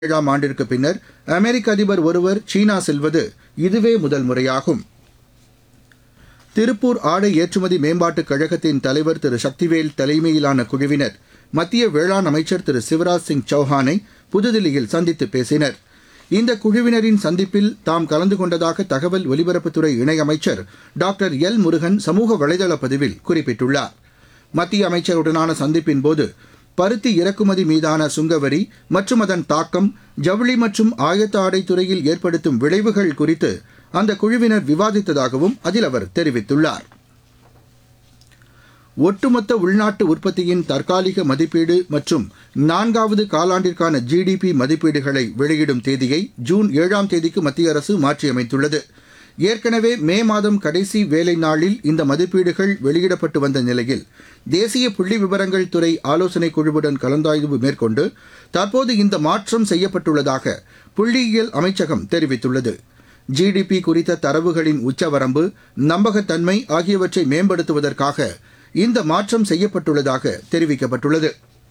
ஏழாம் ஆண்டிற்கு பின்னர் அமெரிக்க அதிபர் ஒருவர் சீனா செல்வது இதுவே முதல் முறையாகும் திருப்பூர் ஆடை ஏற்றுமதி மேம்பாட்டுக் கழகத்தின் தலைவர் திரு சக்திவேல் தலைமையிலான குழுவினர் மத்திய வேளாண் அமைச்சர் திரு சிவராஜ் சிங் சௌஹானை புதுதில்லியில் சந்தித்து பேசினர் இந்த குழுவினரின் சந்திப்பில் தாம் கலந்து கொண்டதாக தகவல் ஒலிபரப்புத்துறை இணையமைச்சர் டாக்டர் எல் முருகன் சமூக வலைதள பதிவில் குறிப்பிட்டுள்ளார் மத்திய அமைச்சருடனான சந்திப்பின்போது பருத்தி இறக்குமதி மீதான சுங்கவரி மற்றும் அதன் தாக்கம் ஜவுளி மற்றும் ஆயத்த ஆடை துறையில் ஏற்படுத்தும் விளைவுகள் குறித்து அந்த குழுவினர் விவாதித்ததாகவும் அதில் அவர் தெரிவித்துள்ளார் ஒட்டுமொத்த உள்நாட்டு உற்பத்தியின் தற்காலிக மதிப்பீடு மற்றும் நான்காவது காலாண்டிற்கான ஜிடிபி மதிப்பீடுகளை வெளியிடும் தேதியை ஜூன் ஏழாம் தேதிக்கு மத்திய அரசு மாற்றியமைத்துள்ளது ஏற்கனவே மே மாதம் கடைசி வேலை நாளில் இந்த மதிப்பீடுகள் வெளியிடப்பட்டு வந்த நிலையில் தேசிய புள்ளி விவரங்கள் துறை ஆலோசனைக் குழுவுடன் கலந்தாய்வு மேற்கொண்டு தற்போது இந்த மாற்றம் செய்யப்பட்டுள்ளதாக புள்ளியியல் அமைச்சகம் தெரிவித்துள்ளது ஜிடிபி குறித்த தரவுகளின் உச்சவரம்பு நம்பகத்தன்மை ஆகியவற்றை மேம்படுத்துவதற்காக இந்த மாற்றம் செய்யப்பட்டுள்ளதாக தெரிவிக்கப்பட்டுள்ளது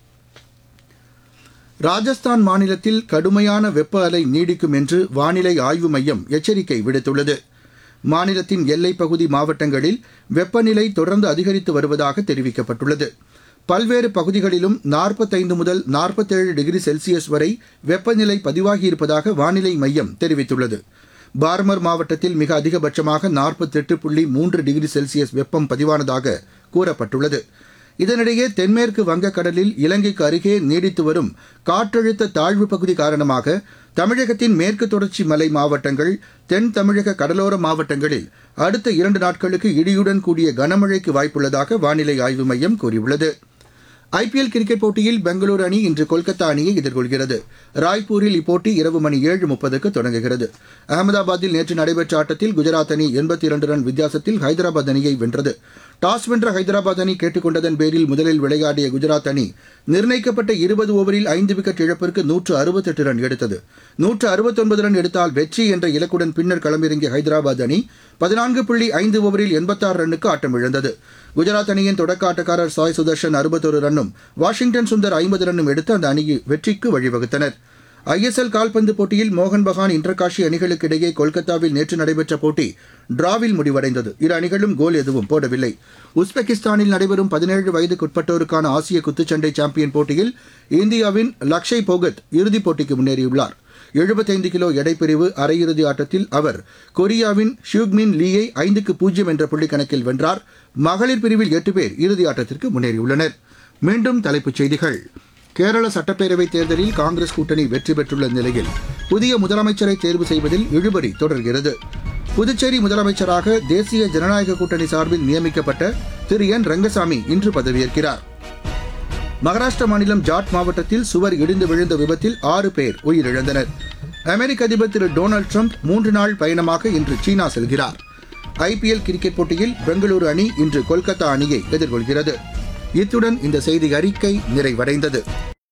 ராஜஸ்தான் மாநிலத்தில் கடுமையான வெப்ப அலை நீடிக்கும் என்று வானிலை ஆய்வு மையம் எச்சரிக்கை விடுத்துள்ளது மாநிலத்தின் எல்லைப் பகுதி மாவட்டங்களில் வெப்பநிலை தொடர்ந்து அதிகரித்து வருவதாக தெரிவிக்கப்பட்டுள்ளது பல்வேறு பகுதிகளிலும் நாற்பத்தைந்து முதல் நாற்பத்தேழு டிகிரி செல்சியஸ் வரை வெப்பநிலை பதிவாகியிருப்பதாக வானிலை மையம் தெரிவித்துள்ளது பார்மர் மாவட்டத்தில் மிக அதிகபட்சமாக நாற்பத்தெட்டு புள்ளி மூன்று டிகிரி செல்சியஸ் வெப்பம் பதிவானதாக கூறப்பட்டுள்ளது இதனிடையே தென்மேற்கு வங்கக்கடலில் இலங்கைக்கு அருகே நீடித்து வரும் காற்றழுத்த தாழ்வு பகுதி காரணமாக தமிழகத்தின் மேற்கு தொடர்ச்சி மலை மாவட்டங்கள் தென் தமிழக கடலோர மாவட்டங்களில் அடுத்த இரண்டு நாட்களுக்கு இடியுடன் கூடிய கனமழைக்கு வாய்ப்புள்ளதாக வானிலை ஆய்வு மையம் கூறியுள்ளது ஐபிஎல் கிரிக்கெட் போட்டியில் பெங்களூரு அணி இன்று கொல்கத்தா அணியை எதிர்கொள்கிறது ராய்ப்பூரில் இப்போட்டி இரவு மணி ஏழு முப்பதுக்கு தொடங்குகிறது அகமதாபாத்தில் நேற்று நடைபெற்ற ஆட்டத்தில் குஜராத் அணி எண்பத்தி இரண்டு ரன் வித்தியாசத்தில் ஹைதராபாத் அணியை வென்றது டாஸ் வென்ற ஹைதராபாத் அணி கேட்டுக் கொண்டதன் பேரில் முதலில் விளையாடிய குஜராத் அணி நிர்ணயிக்கப்பட்ட இருபது ஓவரில் ஐந்து விக்கெட் இழப்பிற்கு நூற்று அறுபத்தெட்டு ரன் எடுத்தது நூற்று அறுபத்தொன்பது ரன் எடுத்தால் வெற்றி என்ற இலக்குடன் பின்னர் களமிறங்கிய ஹைதராபாத் அணி பதினான்கு புள்ளி ஐந்து ஓவரில் எண்பத்தாறு ரன்னுக்கு ஆட்டம் இழந்தது குஜராத் அணியின் தொடக்க ஆட்டக்காரர் சாய் சுதர்ஷன் அறுபத்தொரு ரன்னும் வாஷிங்டன் சுந்தர் ஐம்பது ரன்னும் எடுத்து அந்த அணியை வெற்றிக்கு வழிவகுத்தனர் ஐஎஸ்எல் கால்பந்து போட்டியில் மோகன் பகான் இன்டர்காஷி அணிகளுக்கு இடையே கொல்கத்தாவில் நேற்று நடைபெற்ற போட்டி டிராவில் முடிவடைந்தது இரு அணிகளும் கோல் எதுவும் போடவில்லை உஸ்பெகிஸ்தானில் நடைபெறும் பதினேழு வயதுக்குட்பட்டோருக்கான ஆசிய குத்துச்சண்டை சாம்பியன் போட்டியில் இந்தியாவின் லக்ஷய் போகத் இறுதிப் போட்டிக்கு முன்னேறியுள்ளார் எழுபத்தைந்து கிலோ எடைப்பிரிவு அரையிறுதி ஆட்டத்தில் அவர் கொரியாவின் ஷியூக்மின் லீயை ஐந்துக்கு பூஜ்ஜியம் என்ற புள்ளி கணக்கில் வென்றார் மகளிர் பிரிவில் எட்டு பேர் இறுதி ஆட்டத்திற்கு முன்னேறியுள்ளனர் மீண்டும் தலைப்புச் செய்திகள் கேரள சட்டப்பேரவைத் தேர்தலில் காங்கிரஸ் கூட்டணி வெற்றி பெற்றுள்ள நிலையில் புதிய முதலமைச்சரை தேர்வு செய்வதில் இழுபறி தொடர்கிறது புதுச்சேரி முதலமைச்சராக தேசிய ஜனநாயக கூட்டணி சார்பில் நியமிக்கப்பட்ட திரு என் ரங்கசாமி இன்று பதவியேற்கிறார் மகாராஷ்டிர மாநிலம் ஜாட் மாவட்டத்தில் சுவர் இடிந்து விழுந்த விபத்தில் ஆறு பேர் உயிரிழந்தனர் அமெரிக்க அதிபர் திரு டொனால்டு ட்ரம்ப் மூன்று நாள் பயணமாக இன்று சீனா செல்கிறார் ஐபிஎல் கிரிக்கெட் போட்டியில் பெங்களூரு அணி இன்று கொல்கத்தா அணியை எதிர்கொள்கிறது இத்துடன் இந்த செய்தி அறிக்கை நிறைவடைந்தது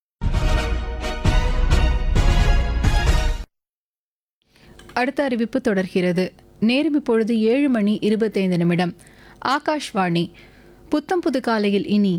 அடுத்த அறிவிப்பு தொடர்கிறது நேரம் இப்பொழுது ஏழு மணி இருபத்தைந்து நிமிடம் ஆகாஷ்வாணி புத்தம் புது காலையில் இனி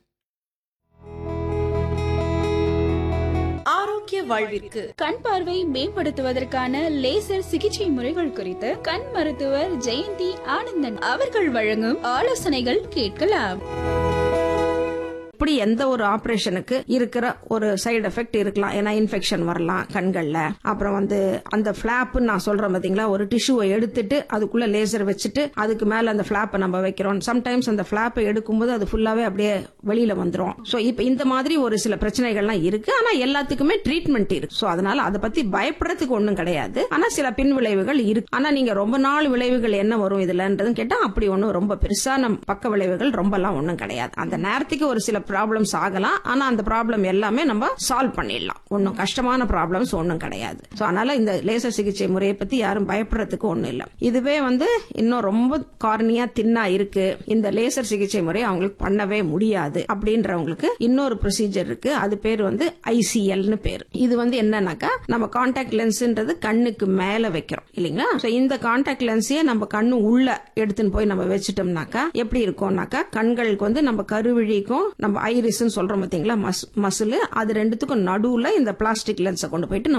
ஆரோக்கிய வாழ்விற்கு கண் பார்வை மேம்படுத்துவதற்கான லேசர் சிகிச்சை முறைகள் குறித்து கண் மருத்துவர் ஜெயந்தி ஆனந்தன் அவர்கள் வழங்கும் ஆலோசனைகள் கேட்கலாம் இப்படி எந்த ஒரு ஆபரேஷனுக்கு இருக்கிற ஒரு சைடு எஃபெக்ட் இருக்கலாம் ஏன்னா இன்ஃபெக்ஷன் வரலாம் கண்கள்ல அப்புறம் வந்து அந்த பிளாப் நான் சொல்றேன் பாத்தீங்களா ஒரு டிஷ்யூவை எடுத்துட்டு அதுக்குள்ள லேசர் வச்சுட்டு அதுக்கு மேல அந்த பிளாப்பை நம்ம வைக்கிறோம் சம்டைம்ஸ் அந்த பிளாப்பை எடுக்கும்போது அது ஃபுல்லாவே அப்படியே வெளியில வந்துரும் சோ இப்ப இந்த மாதிரி ஒரு சில பிரச்சனைகள்லாம் இருக்கு ஆனா எல்லாத்துக்குமே ட்ரீட்மெண்ட் இருக்கு சோ அதனால அதை பத்தி பயப்படுறதுக்கு ஒண்ணும் கிடையாது ஆனா சில பின் விளைவுகள் இருக்கு ஆனா நீங்க ரொம்ப நாள் விளைவுகள் என்ன வரும் இதுலன்றதுன்னு கேட்டா அப்படி ஒண்ணும் ரொம்ப பெருசான பக்க விளைவுகள் ரொம்பலாம் ஒண்ணும் கிடையாது அந்த நேரத்துக்கு ஒரு சில ப்ராப்ளம்ஸ் ஆகலாம் ஆனா அந்த ப்ராப்ளம் எல்லாமே நம்ம சால்வ் பண்ணிடலாம் ஒன்றும் கஷ்டமான ப்ராப்ளம்ஸ் ஒன்றும் கிடையாது ஸோ அதனால இந்த லேசர் சிகிச்சை முறையை பத்தி யாரும் பயப்படுறதுக்கு ஒன்றும் இல்லை இதுவே வந்து இன்னும் ரொம்ப கார்னியா தின்னா இருக்கு இந்த லேசர் சிகிச்சை முறை அவங்களுக்கு பண்ணவே முடியாது அப்படின்றவங்களுக்கு இன்னொரு ப்ரொசீஜர் இருக்கு அது பேர் வந்து ஐசிஎல்னு பேர் இது வந்து என்னன்னாக்கா நம்ம கான்டாக்ட் லென்ஸ்ன்றது கண்ணுக்கு மேல வைக்கிறோம் இல்லைங்களா ஸோ இந்த கான்டாக்ட் லென்ஸையே நம்ம கண்ணு உள்ள எடுத்துன்னு போய் நம்ம வச்சுட்டோம்னாக்கா எப்படி இருக்கும்னாக்கா கண்களுக்கு வந்து நம்ம கருவிழிக்கும் நம்ம ஐரிஸ் சொல்றோம் பாத்தீங்களா மசில் அது ரெண்டுத்துக்கும் நடுவுல இந்த பிளாஸ்டிக் லென்ஸை கொண்டு போயிட்டு நம்ம